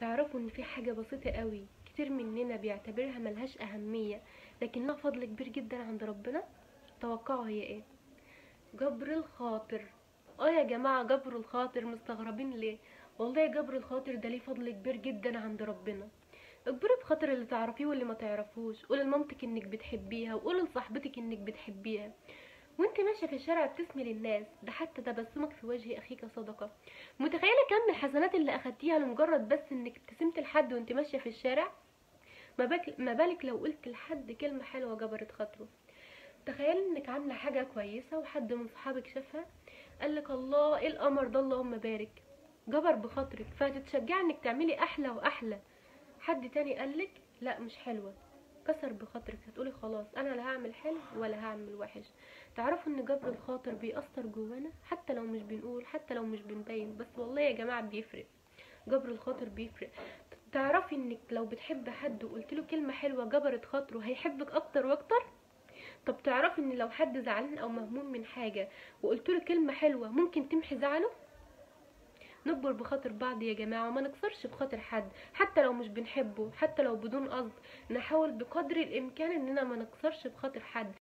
تعرفوا ان في حاجة بسيطة قوي كتير مننا بيعتبرها ملهاش اهمية لكنها فضل كبير جدا عند ربنا توقعوا هي ايه جبر الخاطر اه يا جماعة جبر الخاطر مستغربين ليه والله جبر الخاطر ده ليه فضل كبير جدا عند ربنا اجبري بخاطر اللي تعرفيه واللي ما تعرفوش قولي لمامتك انك بتحبيها وقولي لصاحبتك انك بتحبيها وانت ماشيه في الشارع بتسمي للناس ده حتى تبسمك في وجه اخيك صدقه متخيله كم الحسنات اللي اخدتيها لمجرد بس انك ابتسمت لحد وانت ماشيه في الشارع ما بالك ما بالك لو قلت لحد كلمه حلوه جبرت خاطره تخيلي انك عامله حاجه كويسه وحد من صحابك شافها قالك الله ايه القمر ده اللهم بارك جبر بخاطرك فهتتشجعي انك تعملي احلى واحلى حد تاني قالك لا مش حلوه كسر بخاطرك هتقولي خلاص انا لا هعمل حلو ولا هعمل وحش تعرفوا ان جبر الخاطر بيأثر جوانا حتى لو مش بنقول حتى لو مش بنبين بس والله يا جماعه بيفرق جبر الخاطر بيفرق تعرفي انك لو بتحب حد وقلت له كلمه حلوه جبرت خاطره هيحبك اكتر واكتر طب تعرفي ان لو حد زعلان او مهموم من حاجه وقلت له كلمه حلوه ممكن تمحي زعله نكبر بخاطر بعض يا جماعة وما نكسرش بخاطر حد حتى لو مش بنحبه حتى لو بدون قصد نحاول بقدر الامكان اننا ما نكسرش بخاطر حد